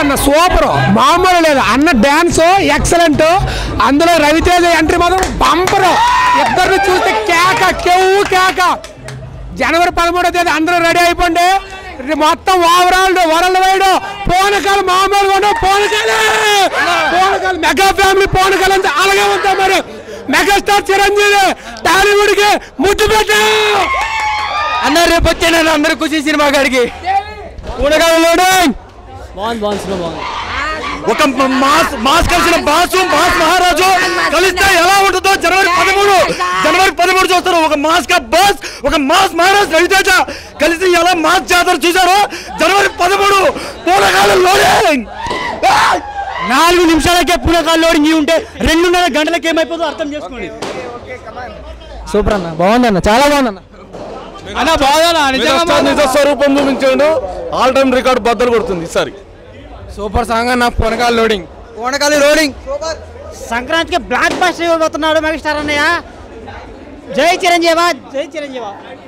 అన్న సూపర్ మామూలు లేదు అన్న డ్యాన్స్ ఎక్సలెంట్ అందులో రవితేజ ఎంట్రీ మాత్రం బంపర్ ఇద్దరిని చూస్తే కేక కెవ్వు కేక జనవరి పదమూడో తేదీ అందరూ రెడీ అయిపోండి ఇది మొత్తం ఓవరాల్ వరల్డ్ వైడ్ పోనకాలు మామూలుగా ఉండవు పోనకాలు పోనకాలు మెగా ఫ్యామిలీ పోనకాలు అంటే అలాగే ఉంటాం మరి మెగాస్టార్ చిరంజీవి టాలీవుడ్ కి ముద్దు పెట్టా అన్న రేపు వచ్చాను అందరు ఖుషి సినిమా కాడికి బాగుంది బాగుంది సినిమా బాగుంది ఒక మాస్ మాస్ కలిసిన బాసు మాస్ మహారాజు కలిస్తే ఎలా ఉంటుందో జనవరి పదమూడు జనవరి పదమూడు చూస్తారు ఒక మాస్ కా బాస్ ఒక మాస్ మహారాజ్ రవితేజ కలిసి ఎలా మాస్ జాతర చూసారో జనవరి పదమూడు పూలకాలు లోడింగ్ నాలుగు నిమిషాలకే పూలకాలు లోడింగ్ ఉంటే రెండున్నర గంటలకి ఏమైపోతుందో అర్థం చేసుకోండి సూపర్ అన్న బాగుంది అన్న చాలా బాగుంది అన్న అన్న బాగా మెగాస్టార్ నిజ స్వరూపం చూపించాడు ఆల్ టైమ్ రికార్డ్ బద్దలు కొడుతుంది ఈసారి సూపర్ సాంగ్ అన్న పొనకాలు లోడింగ్ పూనకాలు లోడింగ్ సంక్రాంతికి బ్లాక్ బస్టర్ ఇవ్వబోతున్నాడు మెగాస్టార్ అన్నయ్య జై చిరంజీవ జై చిరంజీవ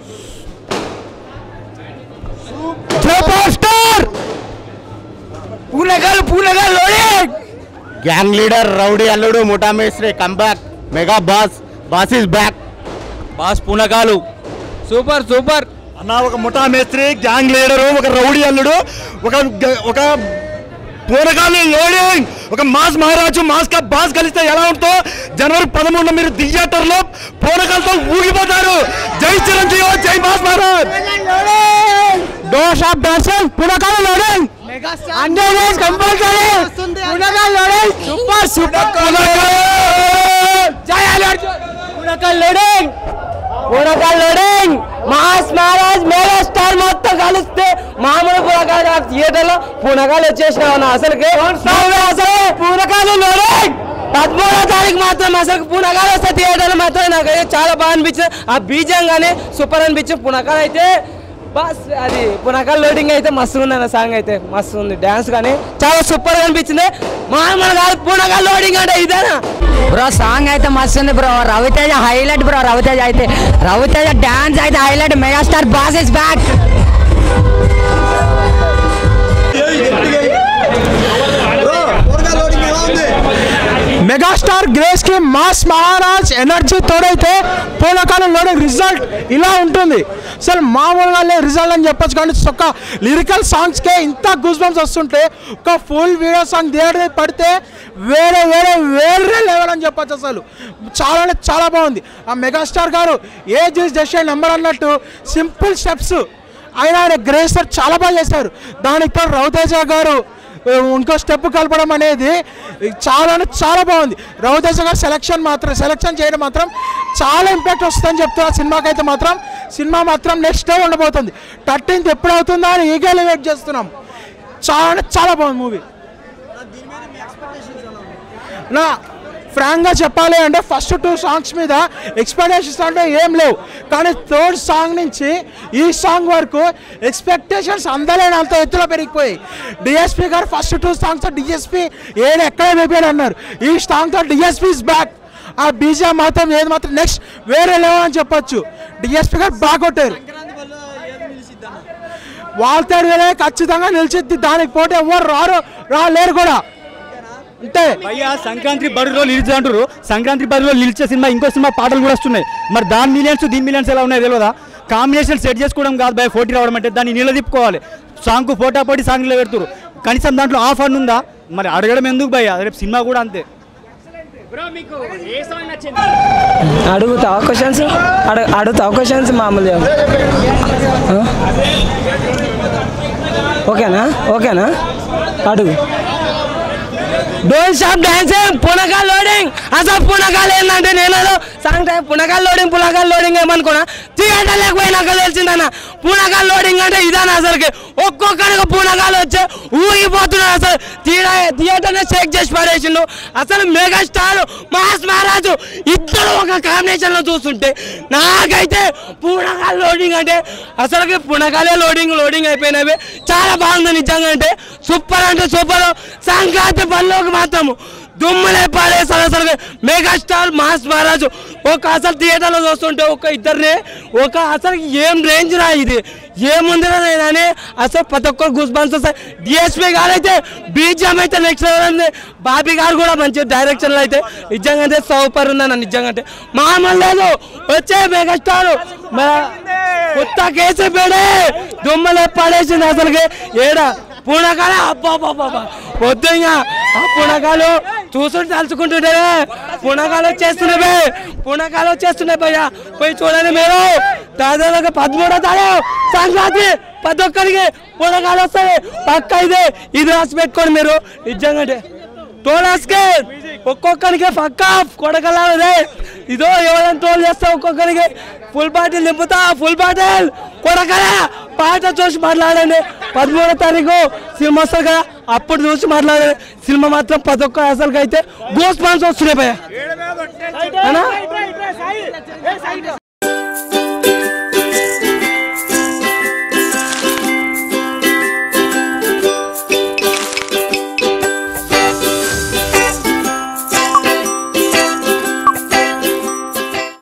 సూపర్ స్టార్ పూనకాలు పూనకాలు loading gang leader rowdy Alludu Mutha Mestri comeback mega boss boss is back boss పూనకాలు సూపర్ సూపర్ అన్న ఒక ముఠా మేస్త్రి గ్యాంగ్ లీడరు ఒక రౌడీ అల్లుడు ఒక గ- ఒక పూనకాలు లోడింగ్ ఒక మాస్ మహారాజు మాస్ కా బాస్ కలిస్తే ఎలా ఉంటుందో జనవరి పదమూడున మీరు థియేటర్ లో పూనకాలతో ఊగిపోతారు జై చిరంజీవి జై mass Maharaj dose of dancer పునకాలు లోడింగ్ హండ్రెడ్ డేస్ కంపల్సరీ పునకాలు లోడింగ్ సూపర్ సూపర్ జై అల్లు అర్జున్ పునకల్ లోడింగ్ పునకల్ loading mass Maharaj mega star మొత్తం కలిస్తే మామూలు పునకాలు థియేటర్ లో పునకాలు వచ్చేసినావు అన్న అసలుకి అసలు పునకాలు లోడింగ్ పదమూడో తారీఖు మాత్రం అసలు పునకాలు వస్తే థియేటర్ మాత్రం నాకు అయితే చాలా బాగా అనిపించింది ఆ బీజం కానీ సూపర్ అనిపించింది పునకాలు అయితే బస్ అది పునకాలు లోడింగ్ అయితే మస్తు ఉంది అన్న సాంగ్ అయితే మస్తు ఉంది డ్యాన్స్ కానీ చాలా సూపర్ గా అనిపించింది మామూలు కాదు పునకాలు లోడింగ్ అంటే ఇదేనా బ్రో సాంగ్ అయితే మస్తు ఉంది bro Ravi Teja highlight bro Ravi Teja అయితే రవితేజ డాన్స్ అయితే highlight megastar boss is back megastar grace కి మాస్ మహారాజ్ ఎనర్జీ తోడైతే పూలకాలం లోడింగ్ రిజల్ట్ ఇలా ఉంటుంది అసలు మామూలుగా లే రిజల్ట్ అని చెప్పొచ్చు కానీ ఒక లిరికల్ సాంగ్స్కే ఇంత గూస్ బంప్స్ వస్తుంటే ఒక ఫుల్ వీడియో సాంగ్ థియేటర్ మీద పడితే వేరే వేరే వేరే లెవెల్ అని చెప్పొచ్చు అసలు చాలా అంటే చాలా బాగుంది ఆ మెగాస్టార్ గారు ఏ జీస్ జస్ట్ నెంబర్ అన్నట్టు సింపుల్ స్టెప్స్ ఆయన ఆయన గ్రేస్ సార్ చాలా బాగా చేశారు దానికి తోడు రవితేజ గారు ఇంకో స్టెప్ కలపడం అనేది చాలా అంటే చాలా బాగుంది రవితేజ గారు సెలెక్షన్ మాత్రం సెలెక్షన్ చేయడం మాత్రం చాలా ఇంపాక్ట్ వస్తుందని చెప్తున్నా సినిమాకి అయితే మాత్రం సినిమా మాత్రం నెక్స్ట్ డే ఉండబోతుంది థర్టీన్త్ ఎప్పుడు అవుతుందా అని ఈగర్లీ వెయిట్ చేస్తున్నాం చాలా అంటే చాలా బాగుంది మూవీ నా ఫ్రాంక్గా చెప్పాలి అంటే ఫస్ట్ టూ సాంగ్స్ మీద ఎక్స్పెక్టేషన్స్ అంటే ఏం లేవు కానీ థర్డ్ సాంగ్ నుంచి ఈ సాంగ్ వరకు ఎక్స్పెక్టేషన్స్ అందలేనంత ఎత్తులో పెరిగిపోయాయి డిఎస్పీ గారు ఫస్ట్ టూ సాంగ్స్ డిఎస్పీ ఏడు ఎక్కడే వేపాడు అన్నారు ఈ సాంగ్తో డిఎస్పీ ఇస్ బ్యాక్ ఆ బీజే మాత్రం ఏది మాత్రం నెక్స్ట్ వేరే లెవెల్ అని చెప్పొచ్చు డిఎస్పీ గారు బాగా కొట్టారు వాళ్ళతో వేరే ఖచ్చితంగా నిలిచిద్ది దానికి పోటీ ఎవరు రారు రాలేరు కూడా అంతే అయ్యా సంక్రాంతి బరిలో నిలిచి అంటారు సంక్రాంతి బరిలో నిలిచే సినిమా ఇంకో సినిమా పాటలు కూడా వస్తున్నాయి మరి దాని మిలియన్స్ దీని మిలియన్స్ ఎలా ఉన్నాయి తెలియదా కాంబినేషన్ సెట్ చేసుకోవడం కాదు భయ పోటీ రావడం అంటే దాన్ని నిలదీపుకోవాలి సాంగ్కు పోటా పోటీ సాంగ్లో పెడుతురు కనీసం దాంట్లో ఆఫ్ అని ఉందా మరి అడగడం ఎందుకు భయ్య రేపు సినిమా కూడా అంతే అడుగుతావా క్వశ్చన్స్ అడుగు అడుగుతావా క్వశ్చన్స్ మామూలుగా ఆ? ఓకేనా ఓకేనా అడుగు డోంట్ స్టాప్ డాన్సింగ్ పునకాల్ లోడింగ్ అసలు పునకాలు ఏంటంటే నేను సాంగ్ టైం పునకాల్ లోడింగ్ పునకాల్ లోడింగ్ ఏమనుకున్నా థియేటర్ లేకపోయినాక తెలిసిందన్న పునకాల్ లోడింగ్ అంటే ఇదన్న అసలుకి ఒక్కొక్కరికి పునకాలు వచ్చి ఊగిపోతున్నాడు అసలు థియేటర్ థియేటర్నే షేక్ చేసి పడేసిండు అసలు మెగాస్టార్ మాస్ మహారాజు ఇద్దరు ఒక కాంబినేషన్ లో చూస్తుంటే నాకైతే పునకాల్ లోడింగ్ అంటే అసలుకి పునకాలే లోడింగ్ లోడింగ్ అయిపోయినవి చాలా బాగుంది నిజంగా అంటే సూపర్ అంటే సూపర్ సంక్రాంతి పనిలోకి మాత్రము దుమ్ములే పాడేసారు అసలు మెగాస్టార్ మాస్ మహారాజు ఒక అసలు థియేటర్లో చూస్తుంటే ఒక ఇద్దరినే ఒక అసలు ఏం రేంజ్ రా ఇది ఏముందిరా నేను అని అసలు ప్రతి ఒక్కరు గుస్ బాన్స్ వస్తాయి డిఎస్పీ గారు అయితే బీజిఎం అయితే నెక్స్ట్ లెవెల్ ఉంది బాబీ గారు కూడా మంచి డైరెక్షన్లో అయితే నిజంగా అయితే సూపర్ ఉందన్న నిజంగా అంటే మామూలు లేదు వచ్చే మెగాస్టార్ కొత్త కేసు పెడే దుమ్మలే పడేసింది అసలుకి ఏడా పూనకాలే అబ్బా బాబా వద్దు ఇంకా ఆ పూనకాలు చూసుంటే తలుచుకుంటుంటే పూనకాలు వచ్చేస్తున్నాయి పూనకాలు వచ్చేస్తున్నాయి భయ్యా పోయి చూడండి మీరు దాదాపుగా పదమూడో తారీఖు సంక్రాంతి ప్రతి ఒక్కరికి పూనకాలు వస్తాయి పక్క ఇదే ఇది రాసి పెట్టుకోండి మీరు నిజంగా అంటే టోలాస్కే ఒక్కొక్కరికి పక్క కొడకలాడే ఇదో ఎవరైనా టోల్ చేస్తా ఒక్కొక్కరికి ఫుల్ బాటిల్ నింపుతా ఫుల్ బాటిల్ కొడకలే పాట చూసి మాట్లాడండి పదమూడో తారీఖు సినిమా వస్తుంది కదా అప్పుడు చూసి మాట్లాడండి సినిమా మాత్రం ప్రతి ఒక్క అసలుకి అయితే గోస్ పాన్స్ వస్తున్నాయి భయ